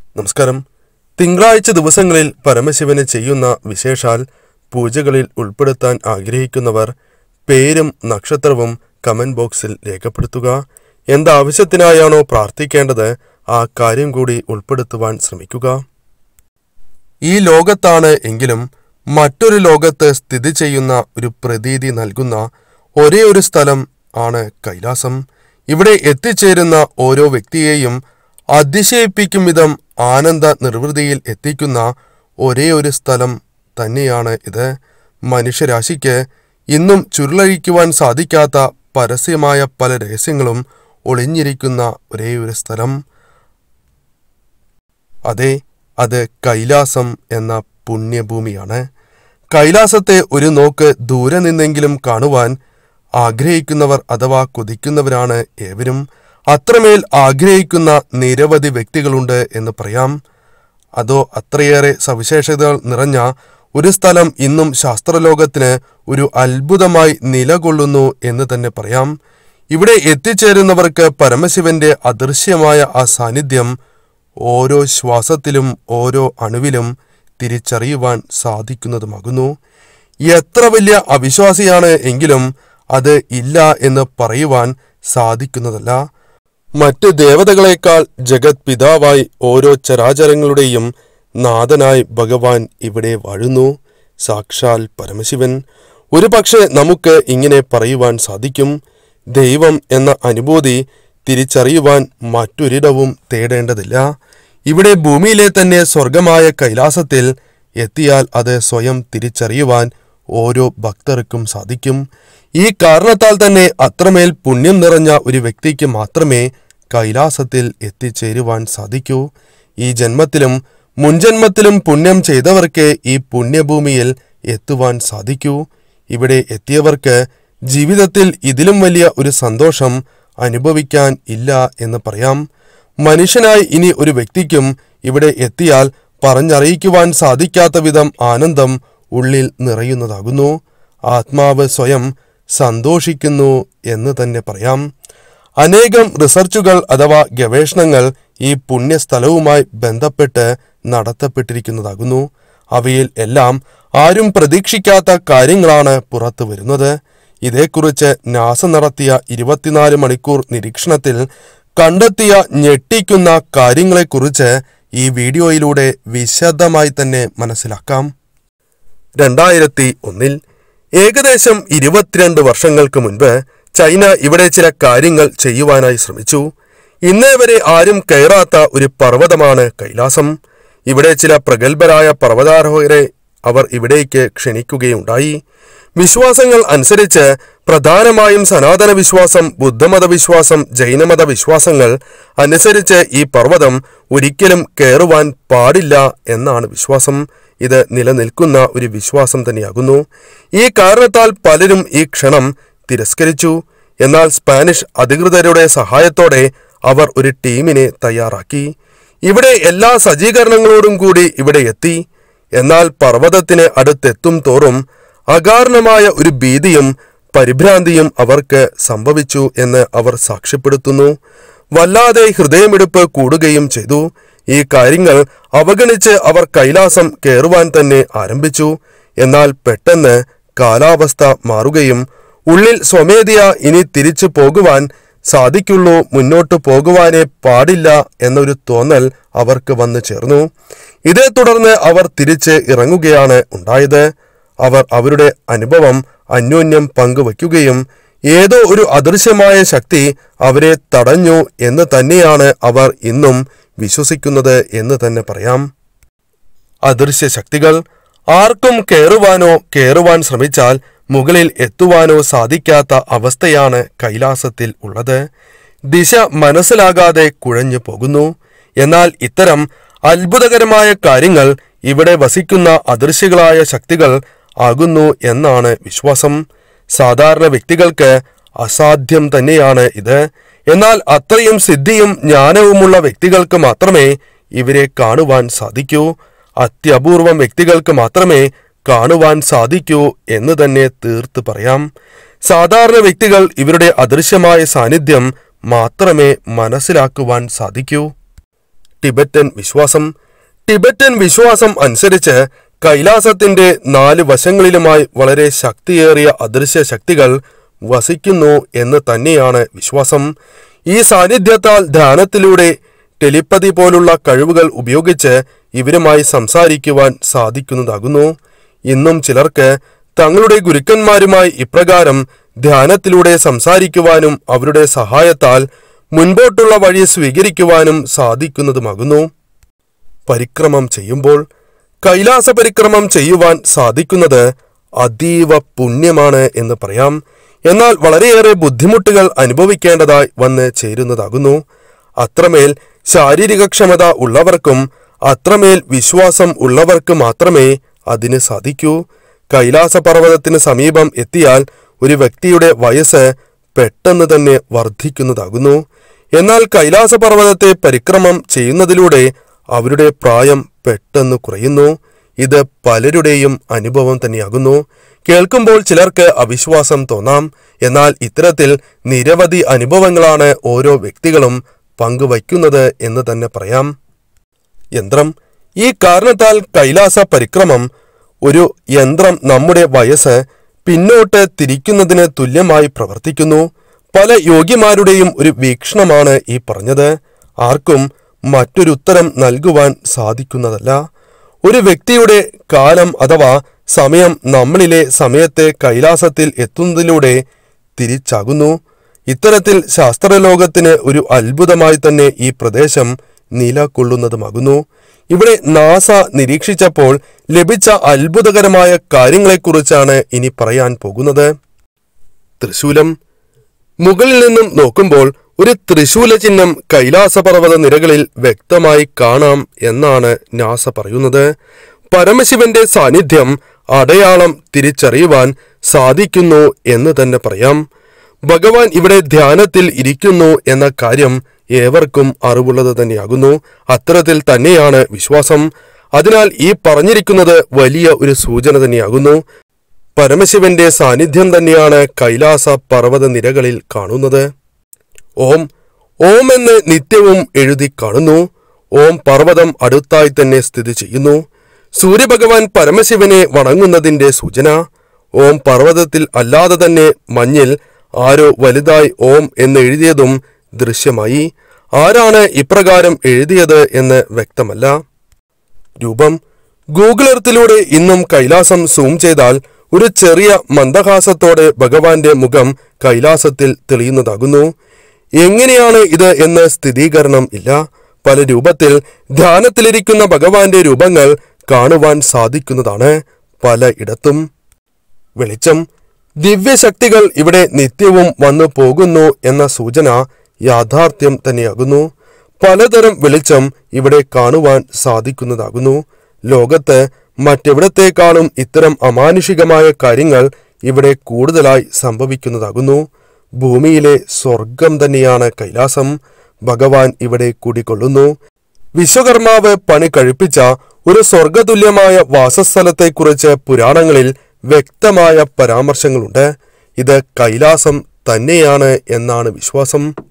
നമസ്കാരം തിങ്കളാഴ്ച ദിവസങ്ങളിൽ പരമശിവന് ചെയ്യുന്ന വിശേഷാൽ പൂജകളിൽ ഉൾപ്പെടുത്താൻ ആഗ്രഹിക്കുന്നവർ പേരും നക്ഷത്രവും കമന്റ് ബോക്സിൽ രേഖപ്പെടുത്തുക എന്താവശ്യത്തിനായാണോ പ്രാർത്ഥിക്കേണ്ടത് ആ കാര്യം കൂടി ഉൾപ്പെടുത്തുവാൻ ശ്രമിക്കുക ഈ ലോകത്താണ് എങ്കിലും മറ്റൊരു ലോകത്ത് സ്ഥിതി ചെയ്യുന്ന ഒരു പ്രതീതി നൽകുന്ന ഒരേ ഒരു സ്ഥലം ആണ് കൈലാസം ഇവിടെ എത്തിച്ചേരുന്ന ഓരോ വ്യക്തിയെയും അതിശയിപ്പിക്കും വിധം ആനന്ദ നിർവൃതിയിൽ എത്തിക്കുന്ന ഒരേ ഒരു സ്ഥലം തന്നെയാണ് ഇത് മനുഷ്യരാശിക്ക് ഇന്നും ചുരുളഴിക്കുവാൻ സാധിക്കാത്ത പരസ്യമായ പല രഹസ്യങ്ങളും ഒളിഞ്ഞിരിക്കുന്ന ഒരേ ഒരു സ്ഥലം അതെ അത് കൈലാസം എന്ന പുണ്യഭൂമിയാണ് കൈലാസത്തെ ഒരു നോക്ക് ദൂരെ നിന്നെങ്കിലും കാണുവാൻ ആഗ്രഹിക്കുന്നവർ അഥവാ കൊതിക്കുന്നവരാണ് ഏവരും അത്രമേൽ ആഗ്രഹിക്കുന്ന നിരവധി വ്യക്തികളുണ്ട് എന്ന് പറയാം അതോ അത്രയേറെ സവിശേഷതകൾ നിറഞ്ഞ ഒരു സ്ഥലം ഇന്നും ശാസ്ത്രലോകത്തിന് ഒരു അത്ഭുതമായി നിലകൊള്ളുന്നു എന്ന് തന്നെ പറയാം ഇവിടെ എത്തിച്ചേരുന്നവർക്ക് പരമശിവന്റെ അദൃശ്യമായ ആ സാന്നിധ്യം ഓരോ ശ്വാസത്തിലും ഓരോ അണുവിലും തിരിച്ചറിയുവാൻ സാധിക്കുന്നതുമാകുന്നു എത്ര വലിയ അവിശ്വാസിയാണ് എങ്കിലും അത് ഇല്ല എന്ന് പറയുവാൻ സാധിക്കുന്നതല്ല മറ്റ് ദേവതകളെക്കാൾ ജഗത് പിതാവായി ഓരോ ചരാചരങ്ങളുടെയും നാഥനായി ഭഗവാൻ ഇവിടെ വാഴുന്നു സാക്ഷാൽ പരമശിവൻ ഒരു പക്ഷേ നമുക്ക് ഇങ്ങനെ പറയുവാൻ സാധിക്കും ദൈവം എന്ന അനുഭൂതി തിരിച്ചറിയുവാൻ മറ്റൊരിടവും തേടേണ്ടതില്ല ഇവിടെ ഭൂമിയിലെ തന്നെ സ്വർഗമായ കൈലാസത്തിൽ എത്തിയാൽ അത് സ്വയം തിരിച്ചറിയുവാൻ ഓരോ ഭക്തർക്കും സാധിക്കും ഈ കാരണത്താൽ തന്നെ അത്രമേൽ പുണ്യം നിറഞ്ഞ ഒരു വ്യക്തിക്ക് മാത്രമേ കൈലാസത്തിൽ എത്തിച്ചേരുവാൻ സാധിക്കൂ ഈ ജന്മത്തിലും മുൻജന്മത്തിലും പുണ്യം ചെയ്തവർക്ക് ഈ പുണ്യഭൂമിയിൽ എത്തുവാൻ സാധിക്കൂ ഇവിടെ എത്തിയവർക്ക് ജീവിതത്തിൽ ഇതിലും വലിയ ഒരു സന്തോഷം അനുഭവിക്കാൻ ഇല്ല എന്ന് പറയാം മനുഷ്യനായി ഇനി ഒരു വ്യക്തിക്കും ഇവിടെ എത്തിയാൽ പറഞ്ഞറിയിക്കുവാൻ സാധിക്കാത്ത വിധം ആനന്ദം ഉള്ളിൽ നിറയുന്നതാകുന്നു ആത്മാവ് സ്വയം സന്തോഷിക്കുന്നു എന്ന് തന്നെ പറയാം അനേകം റിസർച്ചുകൾ അഥവാ ഗവേഷണങ്ങൾ ഈ പുണ്യസ്ഥലവുമായി ബന്ധപ്പെട്ട് നടത്തപ്പെട്ടിരിക്കുന്നതാകുന്നു അവയിൽ എല്ലാം ആരും പ്രതീക്ഷിക്കാത്ത കാര്യങ്ങളാണ് പുറത്തു വരുന്നത് ഇതേക്കുറിച്ച് നാസ നടത്തിയ ഇരുപത്തിനാല് മണിക്കൂർ നിരീക്ഷണത്തിൽ കണ്ടെത്തിയ ഞെട്ടിക്കുന്ന കാര്യങ്ങളെക്കുറിച്ച് ഈ വീഡിയോയിലൂടെ വിശദമായി തന്നെ മനസ്സിലാക്കാം രണ്ടായിരത്തി ഒന്നിൽ ഏകദേശം ഇരുപത്തിരണ്ട് വർഷങ്ങൾക്ക് മുൻപ് ചൈന ഇവിടെ ചില കാര്യങ്ങൾ ചെയ്യുവാനായി ശ്രമിച്ചു ഇന്നേ വരെ ആരും കയറാത്ത ഒരു പർവ്വതമാണ് കൈലാസം ഇവിടെ ചില പ്രഗത്ഭരായ പർവ്വതാരോഹകരെ അവർ ഇവിടേക്ക് ക്ഷണിക്കുകയുണ്ടായി വിശ്വാസങ്ങൾ അനുസരിച്ച് പ്രധാനമായും സനാതന വിശ്വാസം ബുദ്ധമത വിശ്വാസം ജൈനമത വിശ്വാസങ്ങൾ അനുസരിച്ച് ഈ പർവ്വതം ഒരിക്കലും കയറുവാൻ പാടില്ല എന്നാണ് വിശ്വാസം ഇത് നിലനിൽക്കുന്ന ഒരു വിശ്വാസം തന്നെയാകുന്നു ഈ കാരണത്താൽ പലരും ഈ ക്ഷണം തിരസ്കരിച്ചു എന്നാൽ സ്പാനിഷ് അധികൃതരുടെ സഹായത്തോടെ അവർ ഒരു ടീമിനെ തയ്യാറാക്കി ഇവിടെ എല്ലാ സജ്ജീകരണങ്ങളോടും കൂടി ഇവിടെ എത്തി എന്നാൽ പർവ്വതത്തിന് അടുത്തെത്തും തോറും അകാരണമായ ഒരു ഭീതിയും പരിഭ്രാന്തിയും അവർക്ക് സംഭവിച്ചു എന്ന് അവർ സാക്ഷ്യപ്പെടുത്തുന്നു വല്ലാതെ ഹൃദയമിടിപ്പ് കൂടുകയും ചെയ്തു ഈ കാര്യങ്ങൾ അവഗണിച്ച് അവർ കൈലാസം കയറുവാൻ തന്നെ ആരംഭിച്ചു എന്നാൽ പെട്ടെന്ന് കാലാവസ്ഥ മാറുകയും ഉള്ളിൽ സ്വമേധയ ഇനി തിരിച്ചു പോകുവാൻ സാധിക്കുള്ളൂ മുന്നോട്ടു പോകുവാനേ പാടില്ല എന്നൊരു തോന്നൽ അവർക്ക് വന്നു ചേർന്നു ഇതേ തുടർന്ന് അവർ തിരിച്ച് ഇറങ്ങുകയാണ് ഉണ്ടായത് അവർ അവരുടെ അനുഭവം അന്യോന്യം പങ്കുവയ്ക്കുകയും ഏതോ ഒരു അദൃശ്യമായ ശക്തി അവരെ തടഞ്ഞു എന്ന് തന്നെയാണ് അവർ ഇന്നും വിശ്വസിക്കുന്നത് എന്ന് തന്നെ പറയാം അദൃശ്യ ശക്തികൾ ആർക്കും കയറുവാനോ കയറുവാൻ ശ്രമിച്ചാൽ മുകളിൽ എത്തുവാനോ സാധിക്കാത്ത അവസ്ഥയാണ് കൈലാസത്തിൽ ഉള്ളത് ദിശ മനസ്സിലാകാതെ കുഴഞ്ഞു പോകുന്നു എന്നാൽ ഇത്തരം അത്ഭുതകരമായ കാര്യങ്ങൾ ഇവിടെ വസിക്കുന്ന അദൃശ്യങ്ങളായ ശക്തികൾ ആകുന്നു എന്നാണ് വിശ്വാസം സാധാരണ വ്യക്തികൾക്ക് അസാധ്യം തന്നെയാണ് ഇത് എന്നാൽ അത്രയും സിദ്ധിയും ജ്ഞാനവുമുള്ള വ്യക്തികൾക്ക് മാത്രമേ ഇവരെ കാണുവാൻ സാധിക്കൂ അത്യപൂർവം വ്യക്തികൾക്ക് മാത്രമേ കാണുവാൻ സാധിക്കൂ എന്ന് തന്നെ തീർത്ത് പറയാം സാധാരണ വ്യക്തികൾ ഇവരുടെ അദൃശ്യമായ സാന്നിധ്യം മാത്രമേ മനസ്സിലാക്കുവാൻ സാധിക്കൂ ടിബറ്റൻ വിശ്വാസം ടിബറ്റൻ വിശ്വാസം അനുസരിച്ച് കൈലാസത്തിന്റെ നാല് വശങ്ങളിലുമായി വളരെ ശക്തിയേറിയ അദൃശ്യ ശക്തികൾ വസിക്കുന്നു എന്ന് തന്നെയാണ് വിശ്വാസം ഈ സാന്നിധ്യത്താൽ ധ്യാനത്തിലൂടെ ടെലിപ്പതി പോലുള്ള കഴിവുകൾ ഉപയോഗിച്ച് ഇവരുമായി സംസാരിക്കുവാൻ സാധിക്കുന്നതാകുന്നു ഇന്നും ചിലർക്ക് തങ്ങളുടെ ഗുരുക്കന്മാരുമായി ഇപ്രകാരം ധ്യാനത്തിലൂടെ സംസാരിക്കുവാനും അവരുടെ സഹായത്താൽ മുൻപോട്ടുള്ള വഴി സ്വീകരിക്കുവാനും സാധിക്കുന്നതുമാകുന്നു പരിക്രമം ചെയ്യുമ്പോൾ കൈലാസ പരിക്രമം ചെയ്യുവാൻ സാധിക്കുന്നത് അതീവ പുണ്യമാണ് എന്ന് പറയാം എന്നാൽ വളരെയേറെ ബുദ്ധിമുട്ടുകൾ അനുഭവിക്കേണ്ടതായി വന്ന് ചേരുന്നതാകുന്നു അത്രമേൽ ശാരീരികക്ഷമത ഉള്ളവർക്കും അത്രമേൽ വിശ്വാസം ഉള്ളവർക്ക് മാത്രമേ അതിന് സാധിക്കൂ കൈലാസ പർവ്വതത്തിന് സമീപം എത്തിയാൽ ഒരു വ്യക്തിയുടെ വയസ്സ് പെട്ടെന്ന് തന്നെ വർദ്ധിക്കുന്നതാകുന്നു എന്നാൽ കൈലാസ പർവ്വതത്തെ പരിക്രമം ചെയ്യുന്നതിലൂടെ അവരുടെ പ്രായം പെട്ടെന്ന് കുറയുന്നു ഇത് പലരുടെയും അനുഭവം തന്നെയാകുന്നു കേൾക്കുമ്പോൾ ചിലർക്ക് അവിശ്വാസം തോന്നാം എന്നാൽ ഇത്തരത്തിൽ നിരവധി അനുഭവങ്ങളാണ് ഓരോ വ്യക്തികളും പങ്കുവയ്ക്കുന്നത് എന്ന് തന്നെ പറയാം യന്ത്രം ഈ കാരണത്താൽ കൈലാസ പരിക്രമം ഒരു യന്ത്രം നമ്മുടെ വയസ്സ് പിന്നോട്ട് തിരിക്കുന്നതിന് തുല്യമായി പ്രവർത്തിക്കുന്നു പല യോഗ്യമാരുടെയും ഒരു വീക്ഷണമാണ് ഈ പറഞ്ഞത് ആർക്കും മറ്റൊരു ഉത്തരം നൽകുവാൻ സാധിക്കുന്നതല്ല ഒരു വ്യക്തിയുടെ കാലം അഥവാ സമയം നമ്മളിലെ സമയത്തെ കൈലാസത്തിൽ എത്തുന്നതിലൂടെ തിരിച്ചാകുന്നു ഇത്തരത്തിൽ ശാസ്ത്രലോകത്തിന് ഒരു അത്ഭുതമായി തന്നെ ഈ പ്രദേശം നിലകൊള്ളുന്നതുമാകുന്നു ഇവിടെ നാസ നിരീക്ഷിച്ചപ്പോൾ ലഭിച്ച അത്ഭുതകരമായ കാര്യങ്ങളെക്കുറിച്ചാണ് ഇനി പറയാൻ പോകുന്നത് തൃശൂലം മുകളിൽ നിന്നും നോക്കുമ്പോൾ ഒരു ത്രിശൂല ചിഹ്നം കൈലാസപർവ്വത നിരകളിൽ വ്യക്തമായി കാണാം എന്നാണ് നാസ പറയുന്നത് പരമശിവന്റെ സാന്നിധ്യം അടയാളം തിരിച്ചറിയുവാൻ സാധിക്കുന്നു എന്ന് തന്നെ പറയാം ഭഗവാൻ ഇവിടെ ധ്യാനത്തിൽ ഇരിക്കുന്നു എന്ന കാര്യം ഏവർക്കും അറിവുള്ളത് തന്നെയാകുന്നു അത്തരത്തിൽ തന്നെയാണ് വിശ്വാസം അതിനാൽ ഈ പറഞ്ഞിരിക്കുന്നത് വലിയ ഒരു സൂചന തന്നെയാകുന്നു പരമശിവന്റെ സാന്നിധ്യം തന്നെയാണ് കൈലാസ പർവ്വത നിരകളിൽ കാണുന്നത് ഓം ഓം എന്ന് നിത്യവും എഴുതി കാണുന്നു ഓം പർവ്വതം അടുത്തായി തന്നെ സ്ഥിതി ചെയ്യുന്നു സൂര്യഭഗവാൻ പരമശിവനെ വണങ്ങുന്നതിന്റെ സൂചന ഓം പർവ്വതത്തിൽ അല്ലാതെ തന്നെ മഞ്ഞിൽ ആരോ വലുതായി ഓം എന്ന് എഴുതിയതും ദൃശ്യമായി ആരാണ് ഇപ്രകാരം എഴുതിയത് എന്ന് വ്യക്തമല്ല രൂപം ഗൂഗിൾ എർത്തിലൂടെ ഇന്നും കൈലാസം സൂം ചെയ്താൽ ഒരു ചെറിയ മന്ദഹാസത്തോടെ ഭഗവാന്റെ മുഖം കൈലാസത്തിൽ തെളിയുന്നതാകുന്നു എങ്ങനെയാണ് ഇത് എന്ന് സ്ഥിരീകരണം ഇല്ല പല രൂപത്തിൽ ധ്യാനത്തിലിരിക്കുന്ന ഭഗവാന്റെ രൂപങ്ങൾ കാണുവാൻ സാധിക്കുന്നതാണ് പലയിടത്തും വെളിച്ചം ദിവ്യശക്തികൾ ഇവിടെ നിത്യവും വന്നു പോകുന്നു എന്ന സൂചന യാഥാർത്ഥ്യം തന്നെയാകുന്നു പലതരം വെളിച്ചം ഇവിടെ കാണുവാൻ സാധിക്കുന്നതാകുന്നു ലോകത്ത് മറ്റെവിടത്തേക്കാളും ഇത്തരം അമാനുഷികമായ കാര്യങ്ങൾ ഇവിടെ കൂടുതലായി സംഭവിക്കുന്നതാകുന്നു ഭൂമിയിലെ സ്വർഗം തന്നെയാണ് കൈലാസം ഭഗവാൻ ഇവിടെ കൂടിക്കൊള്ളുന്നു വിശ്വകർമാവ് പണി കഴിപ്പിച്ച ഒരു സ്വർഗതുല്യമായ വാസസ്ഥലത്തെക്കുറിച്ച് പുരാണങ്ങളിൽ വ്യക്തമായ പരാമർശങ്ങളുണ്ട് ഇത് കൈലാസം തന്നെയാണ് എന്നാണ് വിശ്വാസം